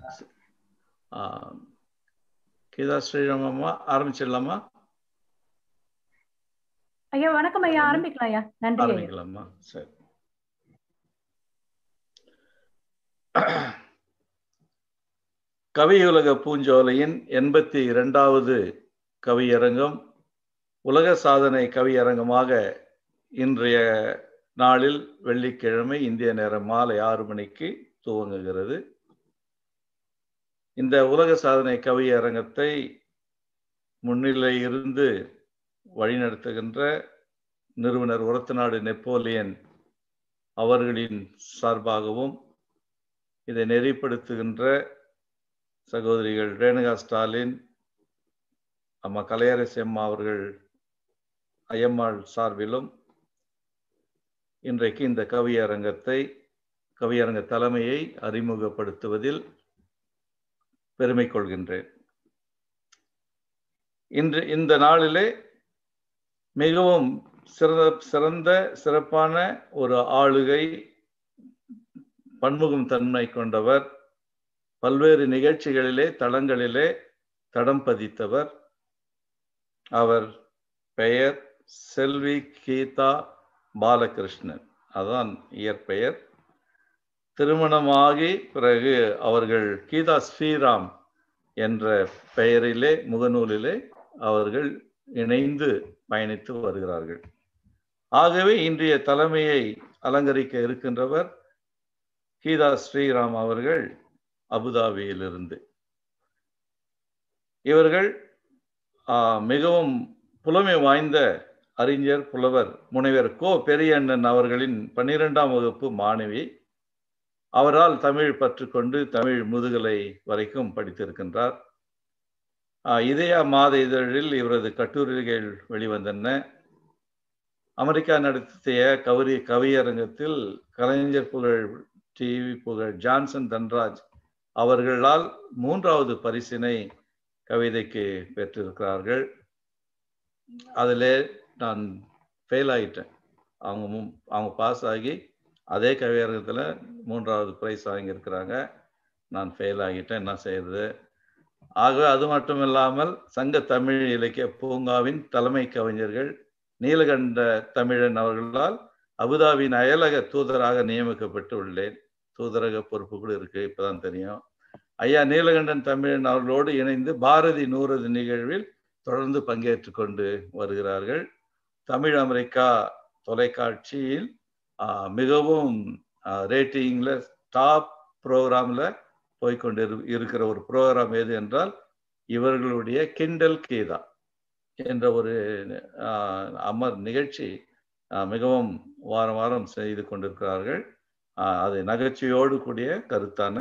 ஆஹ், கீதா ஸ்ரீராம் அம்மா ஆரம்பிச்சிடலாமா ஐயா வணக்கம் ஐயா ஆரம்பிக்கலாம் ஐயா நன்றி ஐயா ஆரம்பிக்கலாமா சரி கவியுலக பூஞ்சோலையின் எண்பத்தி இரண்டாவது கவியரங்கம் உலக சாதனை கவியரங்கமாக இன்றைய நாளில் வெள்ளிக்கிழமை இந்திய நேரம் மாலை ஆறு மணிக்கு துவங்குகிறது இந்த உலக சாதனை கவியரங்கத்தை முன்னிலை இருந்து வழிநடத்துகின்ற நிறுவனர் உரத்தநாடு நெப்போலியன் அவர்களின் சார்பாகவும் இதை நெறிப்படுத்துகின்ற சகோதரிகள் ரேணுகா ஸ்டாலின் அம்மா கலையரசி அம்மா அவர்கள் ஐயம்மாள் சார்பிலும் இன்றைக்கு இந்த கவியரங்கத்தை கவியரங்க தலைமையை அறிமுகப்படுத்துவதில் பெருமை கொள்கின்றேன் இன்று இந்த நாளிலே மிகவும் சிறந்த சிறந்த சிறப்பான ஒரு ஆளுகை பன்முகம் தன்மை கொண்டவர் பல்வேறு நிகழ்ச்சிகளிலே தளங்களிலே தடம் பதித்தவர் அவர் பெயர் செல்வி கீதா பாலகிருஷ்ணன் அதான் இயற்பெயர் திருமணமாகி பிறகு அவர்கள் கீதா ஸ்ரீராம் என்ற பெயரிலே முகநூலிலே அவர்கள் இணைந்து பயணித்து வருகிறார்கள் ஆகவே இன்றைய தலைமையை அலங்கரிக்க இருக்கின்றவர் கீதா ஸ்ரீராம் அவர்கள் அபுதாபியிலிருந்து இவர்கள் ஆஹ், மிகவும் புலமை வாய்ந்த அறிஞர் புலவர் முனைவர் கோ பெரியண்ணன் அவர்களின் பன்னிரெண்டாம் வகுப்பு மாணவி அவரால் தமிழ் பற்றுக்கொண்டு தமிழ் முதுகலை வரைக்கும் படித்திருக்கின்றார் ஆஹ், இதயா மாத இதழில் இவரது கட்டுரைகள் வெளிவந்தன அமெரிக்கா நடத்திய கவரி கவியரங்கத்தில் கலைஞர் புகழ் டிவி புகழ் ஜான்சன் தன்ராஜ் அவர்களால் மூன்றாவது பரிசினை கவிதைக்கு பெற்றிருக்கிறார்கள் அதிலே நான் ஃபெயில் ஆகிட்டேன் அவங்க மு- அவங்க பாஸ் ஆகி அதே கவியரங்கத்தில் மூன்றாவது ப்ரைஸ் வாங்கியிருக்கிறாங்க நான் ஃபெயில் ஆகிட்டேன் என்ன செய்யறது ஆகவே அது மட்டும் இல்லாமல் சங்க தமிழ் இலக்கிய பூங்காவின் தலைமை கவிஞர்கள் நீலகண்ட தமிழன் அவர்களால் அபுதாபியின் அயலக தூதராக நியமிக்கப்பட்டு உள்ளேன் தூதரக பொறுப்பு கூட இருக்கு இப்பதான் தெரியும் ஐயா நீலகண்டன் தமிழன் அவர்களோடு இணைந்து பாரதி நூறது நிகழ்வில் தொடர்ந்து பங்கேற்று கொண்டு வருகிறார்கள் தமிழ் அமெரிக்கா தொலைக்காட்சியில் ஆஹ், மிகவும் ரேட்டிங்ல டாப் ப்ரோக்ராம்ல போய்கொண்டு இரு- இருக்கிற ஒரு ப்ரோக்ராம் எது என்றால் இவர்களுடைய கிண்டல் கீதா என்ற ஒரு ஆஹ், அமர் நிகழ்ச்சி ஆஹ், மிகவும் வாரம் வாரம் செய்து கொண்டிருக்கிறார்கள் ஆஹ், அது நகைச்சுவையோடு கூடிய கருத்தான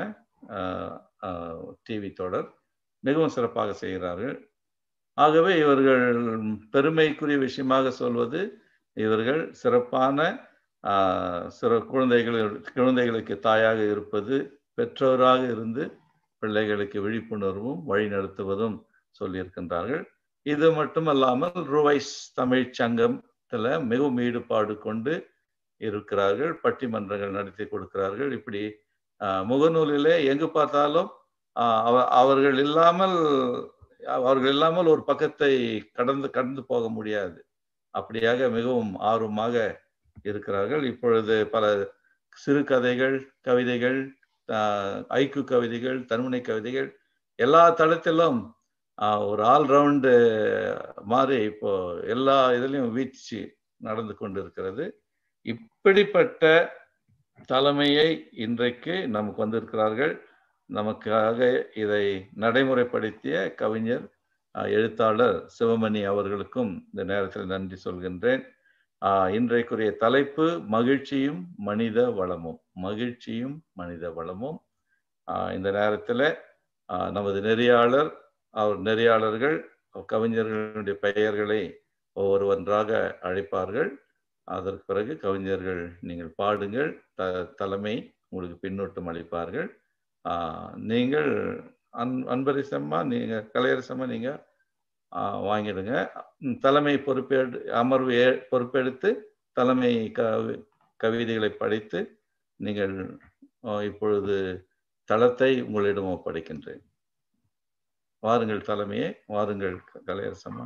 டிவி தொடர் மிகவும் சிறப்பாக செய்கிறார்கள் ஆகவே இவர்கள் பெருமைக்குரிய விஷயமாக சொல்வது இவர்கள் சிறப்பான ஆஹ், சிற குழந்தைகள் குழந்தைகளுக்கு தாயாக இருப்பது பெற்றோராக இருந்து பிள்ளைகளுக்கு விழிப்புணர்வும் வழிநடத்துவதும் சொல்லியிருக்கின்றார்கள் இது மட்டுமல்லாமல் ருவைஸ் தமிழ் சங்கத்துல மிகவும் ஈடுபாடு கொண்டு இருக்கிறார்கள் பட்டிமன்றங்கள் நடத்தி கொடுக்கிறார்கள் இப்படி ஆஹ், முகநூலிலே எங்கு பார்த்தாலும் ஆஹ், அவ- அவர்கள் இல்லாமல் அவர்கள் இல்லாமல் ஒரு பக்கத்தை கடந்து கடந்து போக முடியாது அப்படியாக மிகவும் ஆர்வமாக இருக்கிறார்கள் இப்பொழுது பல சிறுகதைகள் கவிதைகள் ஆஹ், ஐக்கு கவிதைகள் தன்முனை கவிதைகள் எல்லா தளத்திலும் ஆஹ், ஒரு ஆல்ரவுண்டு மாதிரி இப்போ எல்லா இதுலயும் வீழ்ச்சி நடந்து கொண்டிருக்கிறது இப்படிப்பட்ட தலைமையை இன்றைக்கு நமக்கு வந்திருக்கிறார்கள் நமக்காக இதை நடைமுறைப்படுத்திய கவிஞர் ஆஹ், எழுத்தாளர் சிவமணி அவர்களுக்கும் இந்த நேரத்தில் நன்றி சொல்கின்றேன் ஆஹ், இன்றைக்குரிய தலைப்பு மகிழ்ச்சியும் மனித வளமும் மகிழ்ச்சியும் மனித வளமும் ஆஹ், இந்த நேரத்தில் நமது நெறியாளர் அவர் நெறியாளர்கள் கவிஞர்களுடைய பெயர்களை ஒவ்வொருவன்றாக அழைப்பார்கள் அதற்கு பிறகு கவிஞர்கள் நீங்கள் பாடுங்கள் த தலைமை உங்களுக்கு பின்னூட்டம் அளிப்பார்கள் ஆஹ், நீங்கள் அன் அன்பரிசம்மா நீங்கள் கலையரசம்மா நீங்கள் வாங்கிடுங்க ம், தலைமை பொறுப்பேடு அமர்வு ஏ பொறுப்பெடுத்து தலைமை கவி கவிதைகளை படித்து நீங்கள் ஆஹ், இப்பொழுது தளத்தை உங்களிடம் ஒப்படைக்கின்றேன் வாருங்கள் தலைமையே வாருங்கள் கலையரசம்மா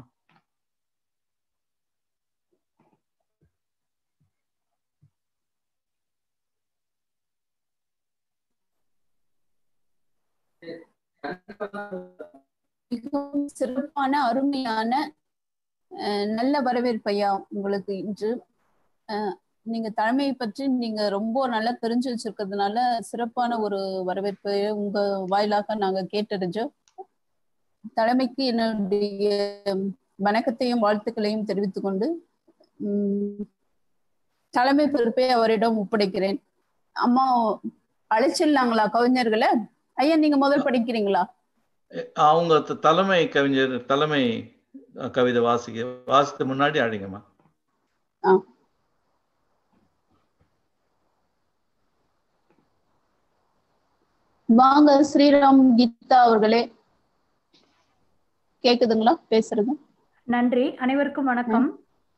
மிகவும் சிறப்பான அருமையான நல்ல வரவேற்பையா உங்களுக்கு இன்று நீங்க தலைமையை பற்றி நீங்க ரொம்ப நல்லா தெரிஞ்சு வச்சிருக்கிறதுனால சிறப்பான ஒரு வரவேற்பை உங்க வாயிலாக நாங்க கேட்டறிஞ்சோம் தலைமைக்கு என்னுடைய வணக்கத்தையும் வாழ்த்துக்களையும் தெரிவித்துக் கொண்டு தலைமை பொறுப்பை அவரிடம் ஒப்படைக்கிறேன் அம்மா அழைச்சிடலாங்களா கவிஞர்களை ஐயா நீங்க முதல் படிக்கிறீங்களா அவங்க தலைமை கவிஞர் தலைமை கவிதை வாசிக்க வாசித்த முன்னாடி அழிங்கம்மா வாங்க ஸ்ரீராம் கீதா அவர்களே கேக்குதுங்களா பேசுறது நன்றி அனைவருக்கும் வணக்கம்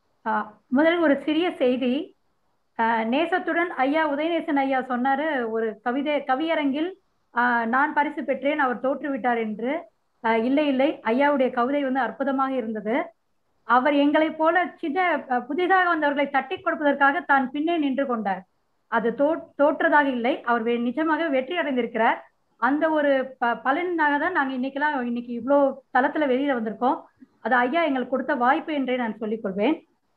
முதல் ஒரு சிறிய செய்தி நேசத்துடன் ஐயா உதயநேசன் ஐயா சொன்னாரு ஒரு கவிதை கவியரங்கில் நான் பரிசு பெற்றேன் அவர் தோற்றுவிட்டார் என்று இல்லை இல்லை ஐயாவுடைய கவிதை வந்து அற்புதமாக இருந்தது அவர் எங்களைப் போல சின்ன புதிதாக வந்தவர்களை தட்டி கொடுப்பதற்காக தான் பின்னே நின்று கொண்டார் அது தோ தோற்றதாக இல்லை அவர் நிஜமாக வெற்றி அடைந்திருக்கிறார் அந்த ஒரு ப பலனாக தான் நாங்கள் இன்னைக்கெல்லாம் இன்னைக்கு இவ்வளோ தளத்துல வெளியில வந்திருக்கோம் அது ஐயா எங்களுக்கு கொடுத்த வாய்ப்பு என்றே நான் சொல்லிக்கொள்வேன்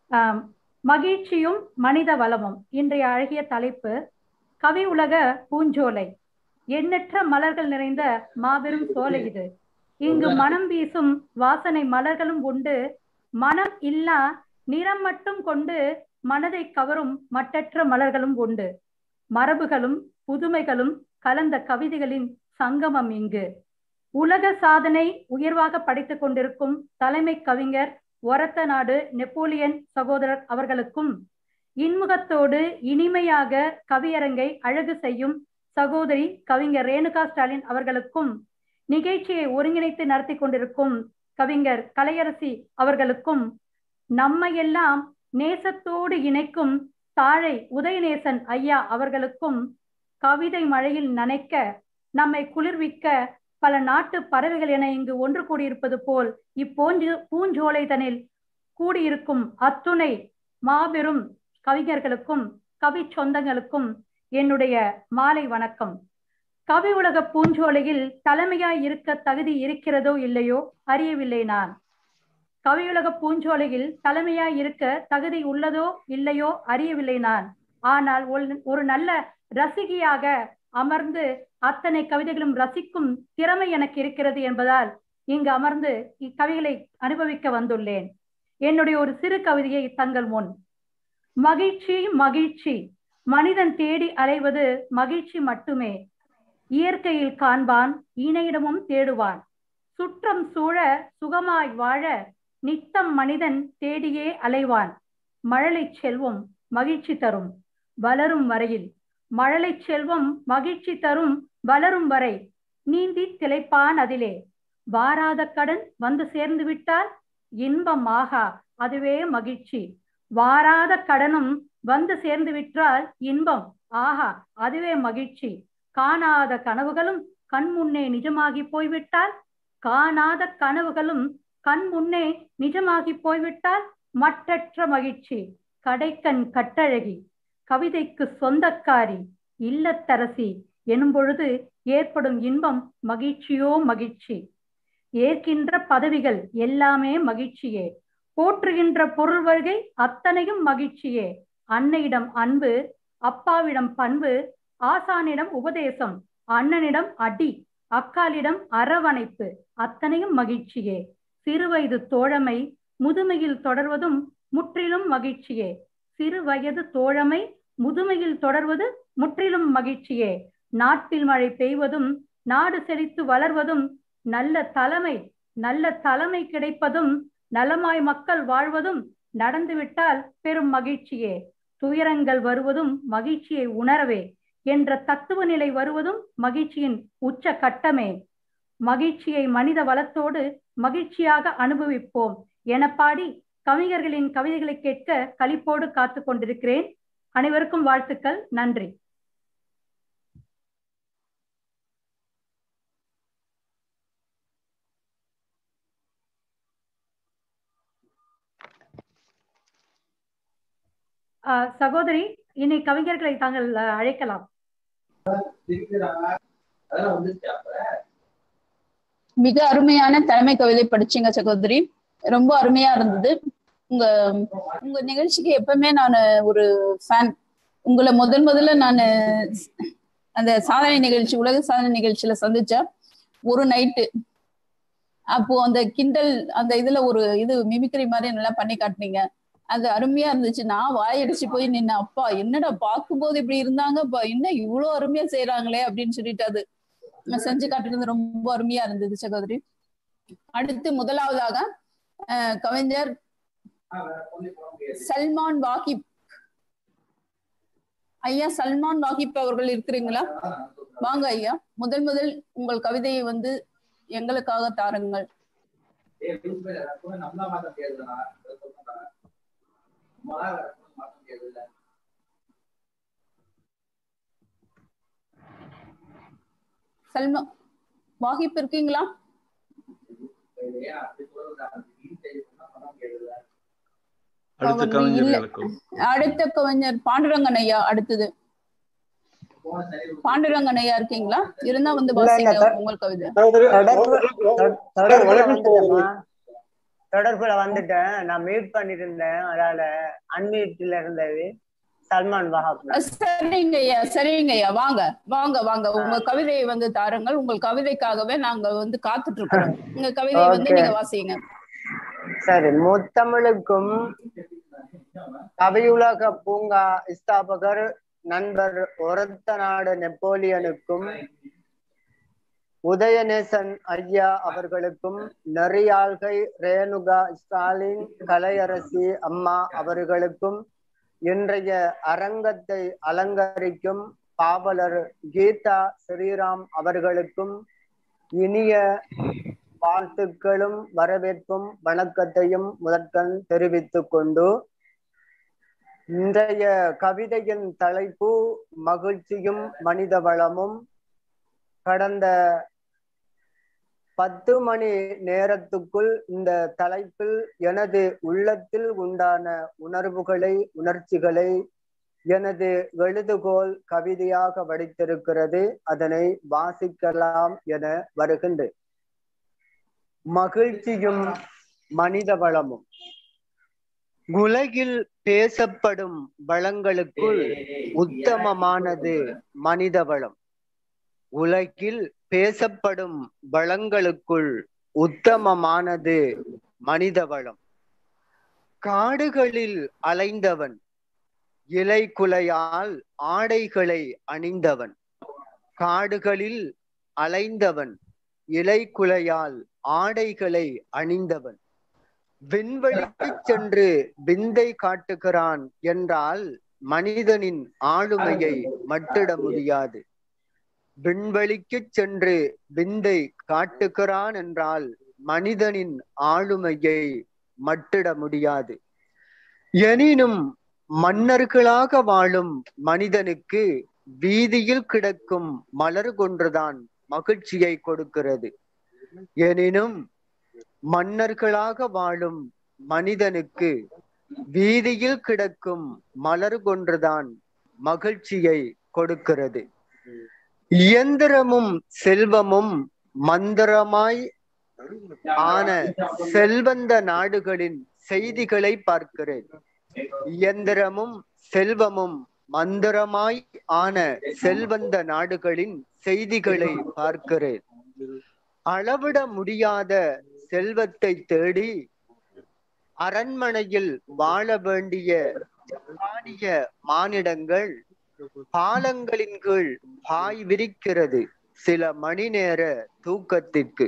மகிழ்ச்சியும் மனித வளமும் இன்றைய அழகிய தலைப்பு கவி உலக பூஞ்சோலை எண்ணற்ற மலர்கள் நிறைந்த மாபெரும் சோலை இது இங்கு மனம் வீசும் வாசனை மலர்களும் உண்டு மனம் இல்லா நிறம் மட்டும் கொண்டு மனதை கவரும் மட்டற்ற மலர்களும் உண்டு மரபுகளும் புதுமைகளும் கலந்த கவிதைகளின் சங்கமம் இங்கு உலக சாதனை உயர்வாக படைத்துக் கொண்டிருக்கும் தலைமை கவிஞர் ஒரத்த நாடு நெப்போலியன் சகோதரர் அவர்களுக்கும் இன்முகத்தோடு இனிமையாக கவியரங்கை அழகு செய்யும் சகோதரி கவிஞர் ரேணுகா ஸ்டாலின் அவர்களுக்கும் நிகழ்ச்சியை ஒருங்கிணைத்து நடத்தி கொண்டிருக்கும் கவிஞர் கலையரசி அவர்களுக்கும் நம்மையெல்லாம் நேசத்தோடு இணைக்கும் தாழை உதயநேசன் ஐயா அவர்களுக்கும் கவிதை மழையில் நனைக்க நம்மை குளிர்விக்க பல நாட்டு பறவைகள் என இங்கு ஒன்று கூடியிருப்பது போல் இப்போஞ்சு பூஞ்சோலை தனில் கூடியிருக்கும் அத்துணை மாபெரும் கவிஞர்களுக்கும் கவி சொந்தங்களுக்கும் என்னுடைய மாலை வணக்கம் கவி உலக பூஞ்சோலையில் தலைமையாய் இருக்க தகுதி இருக்கிறதோ இல்லையோ அறியவில்லை நான் கவியுலக பூஞ்சோலையில் தலைமையாய் இருக்க தகுதி உள்ளதோ இல்லையோ அறியவில்லை நான் ஆனால் ஒரு நல்ல ரசிகியாக அமர்ந்து அத்தனை கவிதைகளும் ரசிக்கும் திறமை எனக்கு இருக்கிறது என்பதால் இங்கு அமர்ந்து இக்கவிகளை அனுபவிக்க வந்துள்ளேன் என்னுடைய ஒரு சிறு கவிதையை தங்கள் முன் மகிழ்ச்சி மகிழ்ச்சி மனிதன் தேடி அலைவது மகிழ்ச்சி மட்டுமே இயற்கையில் காண்பான் இணையிடமும் தேடுவான் சுற்றம் சூழ சுகமாய் வாழ நித்தம் மனிதன் தேடியே அலைவான் மழலை செல்வம் மகிழ்ச்சி தரும் வளரும் வரையில் மழலை செல்வம் மகிழ்ச்சி தரும் வளரும் வரை நீந்தி திளைப்பான் அதிலே வாராத கடன் வந்து சேர்ந்து விட்டால் இன்பம் ஆகா அதுவே மகிழ்ச்சி வாராத கடனும் வந்து சேர்ந்து விட்டால் இன்பம் ஆஹா அதுவே மகிழ்ச்சி காணாத கனவுகளும் கண் முன்னே நிஜமாகி போய்விட்டால் காணாத கனவுகளும் கண் முன்னே நிஜமாகி போய்விட்டால் மற்றற்ற மகிழ்ச்சி கடைக்கண் கட்டழகி கவிதைக்கு சொந்தக்காரி இல்லத்தரசி எனும் பொழுது ஏற்படும் இன்பம் மகிழ்ச்சியோ மகிழ்ச்சி ஏற்கின்ற பதவிகள் எல்லாமே மகிழ்ச்சியே போற்றுகின்ற பொருள் வருகை அத்தனையும் மகிழ்ச்சியே அன்னையிடம் அன்பு அப்பாவிடம் பண்பு ஆசானிடம் உபதேசம் அண்ணனிடம் அடி அக்காலிடம் அரவணைப்பு அத்தனையும் மகிழ்ச்சியே சிறுவயது தோழமை முதுமையில் தொடர்வதும் முற்றிலும் மகிழ்ச்சியே சிறு வயது தோழமை முதுமையில் தொடர்வது முற்றிலும் மகிழ்ச்சியே நாட்டில் மழை பெய்வதும் நாடு செழித்து வளர்வதும் நல்ல தலைமை நல்ல தலைமை கிடைப்பதும் நலமாய் மக்கள் வாழ்வதும் நடந்துவிட்டால் பெரும் மகிழ்ச்சியே துயரங்கள் வருவதும் மகிழ்ச்சியை உணரவே என்ற தத்துவ நிலை வருவதும் மகிழ்ச்சியின் உச்ச கட்டமே மகிழ்ச்சியை மனித வளத்தோடு மகிழ்ச்சியாக அனுபவிப்போம் என பாடி கவிஞர்களின் கவிதைகளை கேட்க களிப்போடு காத்து கொண்டிருக்கிறேன் அனைவருக்கும் வாழ்த்துக்கள் நன்றி ஆஹ் சகோதரி இனி கவிஞர்களை தாங்கள் அஹ், அழைக்கலாம் மிக அருமையான தலைமை கவிதை படிச்சீங்க சகோதரி ரொம்ப அருமையா இருந்தது உங்க உங்க நிகழ்ச்சிக்கு எப்பவுமே நான் ஒரு ஃபேன் உங்களை முதல் முதல்ல நான் அந்த சாதனை நிகழ்ச்சி உலக சாதனை நிகழ்ச்சியில சந்திச்சேன் ஒரு நைட்டு அப்போ அந்த கிண்டல் அந்த இதுல ஒரு இது மிமிக்ரி மாதிரி நல்லா பண்ணி காட்டுனீங்க அது அருமையா இருந்துச்சு நான் வாயடிச்சு போய் நின்ன அப்பா என்னடா பார்க்கும்போது இப்படி இருந்தாங்கப்பா என்ன இவ்வளவு அருமையா செய்யறாங்களே அப்படின்னு சொல்லிட்டு அது செஞ்சு காட்டுறது ரொம்ப அருமையா இருந்தது சகோதரி அடுத்து முதலாவதாக அஹ், கவிஞர் சல்மான் வாகிப் ஐயா சல்மான் வாகிப் அவர்கள் இருக்கிறீங்களா வாங்க ஐயா முதல் முதல் உங்கள் கவிதையை வந்து எங்களுக்காக தாருங்கள் சல்மா வாகிப் இருக்கீங்களா அடுத்த அவர் இல்ல. கவிஞர்களுக்கும் அடுத்த கவிஞர் பாண்டுரங்கன் ஐயா அடுத்தது பாண்டுரங்கன் ஐயா இருக்கீங்களா இருந்தா வந்து இல்ல, இல்ல, வாசிங்க சார். உங்கள் கவிதை தொடர்பு தொ- தொடர்புல வணக்கம் வந்துட்டேம்மா தொடர்புல வந்துட்டேன் நான் மியூட் பண்ணிட்டு இருந்தேன் அதனால அன்மியூட்ல இருந்தது சல்மான் வஹாப் அஹ் சரிங்க ஐயா சரிங்க ஐயா வாங்க வாங்க வாங்க உங்க கவிதையை வந்து தாருங்கள் உங்கள் கவிதைக்காகவே நாங்க வந்து காத்துட்டு இருக்கிறோம் உங்க கவிதையை வந்து Okay. நீங்க வாசிங்க சரி முத்தமிழுக்கும் கவியுலக பூங்கா ஸ்தாபகர் நண்பர் ஒரத்த நாடு நெப்போலியனுக்கும் உதயநேசன் ஐயா அவர்களுக்கும் நெறியாள்கை ரேணுகா ஸ்டாலின் கலையரசி அம்மா அவர்களுக்கும் இன்றைய அரங்கத்தை அலங்கரிக்கும் பாவலர் கீதா ஸ்ரீராம் அவர்களுக்கும் இனிய வாழ்த்துக்களும் வரவேற்பும் வணக்கத்தையும் முதற்கண் தெரிவித்துக் கொண்டு இன்றைய கவிதையின் தலைப்பு மகிழ்ச்சியும் மனித வளமும் கடந்த பத்து மணி நேரத்துக்குள் இந்த தலைப்பில் எனது உள்ளத்தில் உண்டான உணர்வுகளை உணர்ச்சிகளை எனது எழுதுகோல் கவிதையாக வடித்திருக்கிறது அதனை வாசிக்கலாம் என வருகின்றேன் மகிழ்ச்சியும் மனித வளமும் உலகில் பேசப்படும் வளங்களுக்குள் உத்தமமானது மனித வளம் உலகில் பேசப்படும் வளங்களுக்குள் உத்தமமானது மனித வளம் காடுகளில் அலைந்தவன் இலை குலையால் ஆடைகளை அணிந்தவன் காடுகளில் அலைந்தவன் இலை குலையால் ஆடைகளை அணிந்தவன் விண்வெளிக்கு சென்று விந்தை காட்டுகிறான் என்றால் மனிதனின் ஆளுமையை மட்டிட முடியாது விண்வெளிக்கு சென்று விந்தை காட்டுகிறான் என்றால் மனிதனின் ஆளுமையை மட்டிட முடியாது எனினும் மன்னர்களாக வாழும் மனிதனுக்கு வீதியில் கிடக்கும் மலர் கொன்றுதான் மகிழ்ச்சியை கொடுக்கிறது எனினும் மன்னர்களாக வாழும் மனிதனுக்கு வீதியில் கிடக்கும் மலர் கொன்றுதான் மகிழ்ச்சியை கொடுக்கிறது இயந்திரமும் செல்வமும் மந்திரமாய் ஆன செல்வந்த நாடுகளின் செய்திகளை பார்க்கிறேன் இயந்திரமும் செல்வமும் மந்திரமாய் ஆன செல்வந்த நாடுகளின் செய்திகளை பார்க்கிறேன் அளவிட முடியாத செல்வத்தை தேடி அரண்மனையில் வாழ வேண்டிய ஜப்பானிய மானிடங்கள் பாலங்களின் கீழ் பாய் விரிக்கிறது சில மணி நேர தூக்கத்திற்கு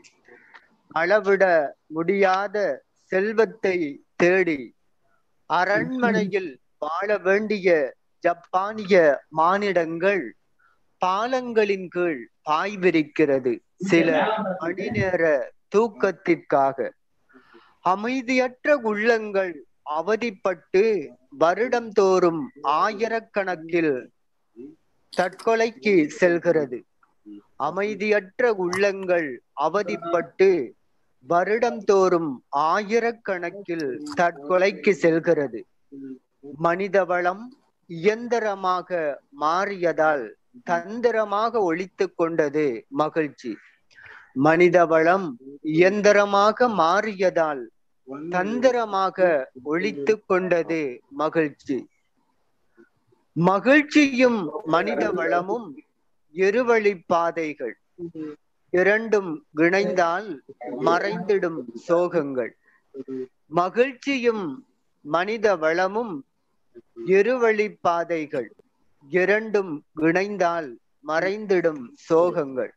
அளவிட முடியாத செல்வத்தை தேடி அரண்மனையில் வாழ வேண்டிய ஜப்பானிய மானிடங்கள் பாலங்களின் கீழ் பாய் விரிக்கிறது சில மணி நேர தூக்கத்திற்காக அமைதியற்ற உள்ளங்கள் அவதிப்பட்டு வருடம் தோறும் ஆயிரக்கணக்கில் தற்கொலைக்கு செல்கிறது அமைதியற்ற உள்ளங்கள் அவதிப்பட்டு வருடம் தோறும் ஆயிரக்கணக்கில் தற்கொலைக்கு செல்கிறது மனித வளம் இயந்திரமாக மாறியதால் தந்திரமாக ஒழித்து கொண்டது மகிழ்ச்சி மனித வளம் இயந்திரமாக மாறியதால் தந்திரமாக ஒழித்து கொண்டது மகிழ்ச்சி மகிழ்ச்சியும் மனித வளமும் இருவழி பாதைகள் இரண்டும் இணைந்தால் மறைந்திடும் சோகங்கள் மகிழ்ச்சியும் மனித வளமும் இருவழி பாதைகள் இரண்டும் இணைந்தால் மறைந்திடும் சோகங்கள்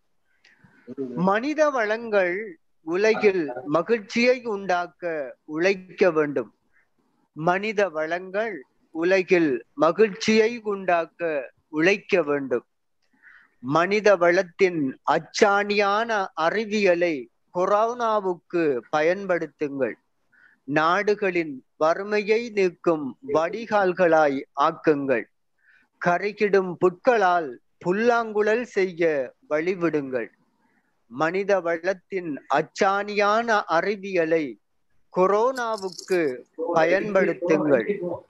மனித வளங்கள் உலகில் மகிழ்ச்சியை உண்டாக்க உழைக்க வேண்டும் மனித வளங்கள் உலகில் மகிழ்ச்சியை உண்டாக்க உழைக்க வேண்டும் மனித வளத்தின் அச்சாணியான அறிவியலை கொரோனாவுக்கு பயன்படுத்துங்கள் நாடுகளின் வறுமையை நீக்கும் வடிகால்களாய் ஆக்குங்கள் கரைகிடும் புட்களால் புல்லாங்குழல் செய்ய வழிவிடுங்கள் மனித வளத்தின் அச்சாணியான அறிவியலை கொரோனாவுக்கு பயன்படுத்துங்கள்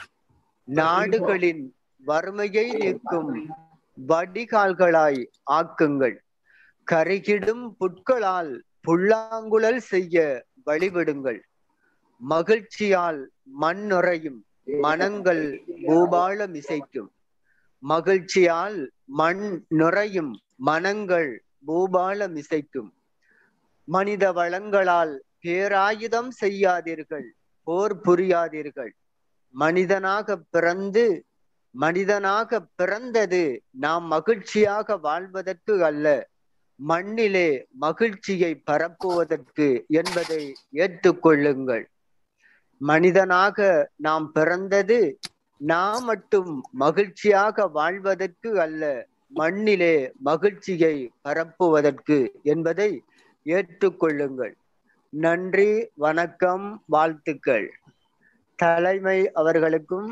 நாடுகளின் வறுமையை நீக்கும் வடிகால்களாய் ஆக்குங்கள் கரைகிடும் புட்களால் புல்லாங்குழல் செய்ய வழிவிடுங்கள் மகிழ்ச்சியால் மண் நுரையும் மனங்கள் பூபாலம் இசைக்கும் மகிழ்ச்சியால் மண் நுரையும் மனங்கள் பூபாலம் இசைக்கும் மனித வளங்களால் பேராயுதம் செய்யாதீர்கள் போர் புரியாதீர்கள் மனிதனாக பிறந்து மனிதனாக பிறந்தது நாம் மகிழ்ச்சியாக வாழ்வதற்கு அல்ல மண்ணிலே மகிழ்ச்சியை பரப்புவதற்கு என்பதை ஏற்றுக்கொள்ளுங்கள் மனிதனாக நாம் பிறந்தது நாம் மட்டும் மகிழ்ச்சியாக வாழ்வதற்கு அல்ல மண்ணிலே மகிழ்ச்சியை பரப்புவதற்கு என்பதை ஏற்றுக்கொள்ளுங்கள் நன்றி வணக்கம் வாழ்த்துக்கள் தலைமை அவர்களுக்கும்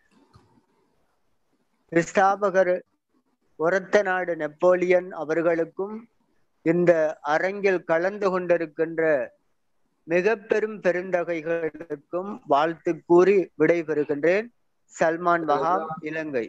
ஸ்தாபகர் ஒரத்த நாடு நெப்போலியன் அவர்களுக்கும் இந்த அரங்கில் கலந்து கொண்டிருக்கின்ற மிக பெரும் பெருந்தகைகளுக்கும் வாழ்த்து கூறி விடைபெறுகின்றேன் சல்மான் வஹாப் இலங்கை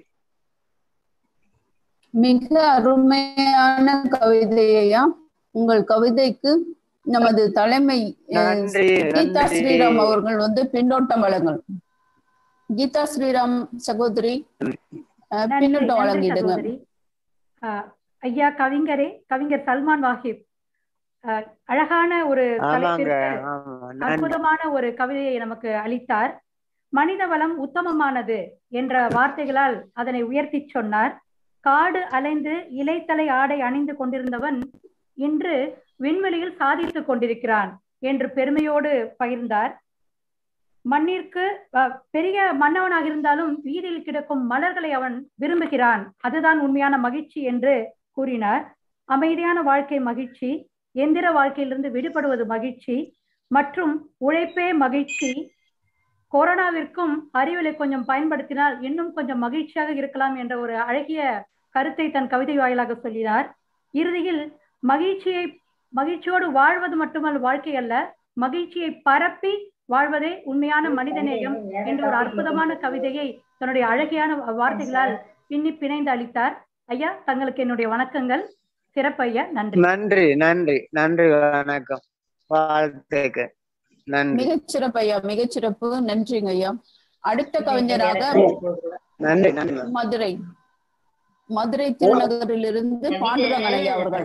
மிக அருமையான கவிதையா உங்கள் கவிதைக்கு நமது தலைமை அஹ், நன்றி கீதா நன்றி ஸ்ரீராம் அவர்கள் வந்து பின்னோட்டம் வழங்கல் கீதா ஸ்ரீராம் சகோதரி அஹ், நன்றி பின்னோட்டம் நன்றி வழங்கிடுங்க சகோதரி ஆஹ் ஐயா கவிஞரே கவிஞர் சல்மான் வாஹிப் ஆஹ் அழகான ஒரு ஆமாங்க தலைப்பிற்கு ஆமா நன்றி அற்புதமான ஒரு கவிதையை நமக்கு அளித்தார் மனித வளம் உத்தமமானது என்ற வார்த்தைகளால் அதனை உயர்த்திச் சொன்னார் காடு அலைந்து இலைத்தலை ஆடை அணிந்து கொண்டிருந்தவன் இன்று விண்வெளியில் சாதித்துக் கொண்டிருக்கிறான் என்று பெருமையோடு பகிர்ந்தார் மண்ணிற்கு அஹ், பெரிய மன்னவனாக இருந்தாலும் வீதியில் கிடக்கும் மலர்களை அவன் விரும்புகிறான் அதுதான் உண்மையான மகிழ்ச்சி என்று கூறினார் அமைதியான வாழ்க்கை மகிழ்ச்சி எந்திர வாழ்க்கையிலிருந்து விடுபடுவது மகிழ்ச்சி மற்றும் உழைப்பே மகிழ்ச்சி கொரோனாவிற்கும் அறிவியலை கொஞ்சம் பயன்படுத்தினால் இன்னும் கொஞ்சம் மகிழ்ச்சியாக இருக்கலாம் என்ற ஒரு அழகிய கருத்தை தன் கவிதை வாயிலாக சொல்லினார் இறுதியில் மகிழ்ச்சியை மகிழ்ச்சியோடு வாழ்வது மட்டுமல்ல வாழ்க்கை அல்ல மகிழ்ச்சியை பரப்பி வாழ்வதே உண்மையான மனிதநேயம் என்ற ஒரு அற்புதமான கவிதையை தன்னுடைய அழகியான வார்த்தைகளால் பின்னி பிணைந்து அளித்தார் ஐயா தங்களுக்கு என்னுடைய வணக்கங்கள் சிறப்பு ஐயா நன்றி நன்றி நன்றி நன்றி வணக்கம் வாழ்த்துக்கு நன்றி மிகச் சிறப்பு ஐயா மிகச் சிறப்பு நன்றிங்க ஐயா அடுத்த கவிஞராக நன்றி நன்றி மதுரை மதுரை திருநகரிலிருந்து பாண்டுரங்கன் ஐயா அவர்கள்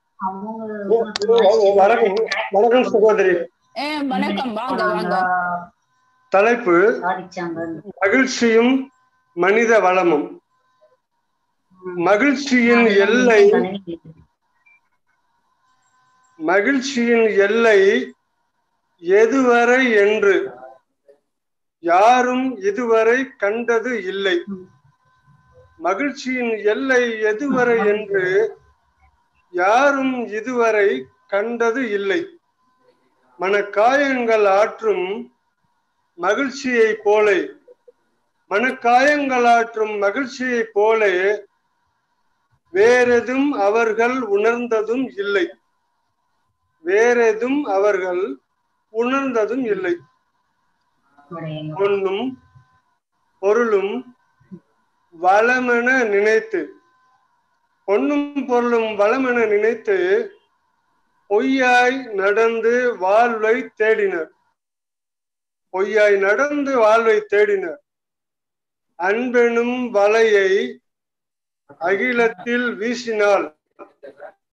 வணக்கம் வணக்கம் சகோதரி ஏ வணக்கம் வாங்க வாங்க தலைப்பு மகிழ்ச்சியும் மனித வளமும் மகிழ்ச்சியின் எல்லை மகிழ்ச்சியின் எல்லை எதுவரை என்று யாரும் இதுவரை கண்டது இல்லை மகிழ்ச்சியின் எல்லை எதுவரை என்று யாரும் இதுவரை கண்டது இல்லை மனக்காயங்கள் ஆற்றும் மகிழ்ச்சியை போல மனக்காயங்கள் ஆற்றும் மகிழ்ச்சியை போல வேறெதும் அவர்கள் உணர்ந்ததும் இல்லை வேறெதும் அவர்கள் உணர்ந்ததும் இல்லை பொன்னும் பொருளும் வளமென நினைத்து பொன்னும் பொருளும் வளமென நினைத்து பொய்யாய் நடந்து வாழ்வை தேடினர் பொய்யாய் நடந்து வாழ்வை தேடினர் அன்பெனும் வலையை அகிலத்தில் வீசினால்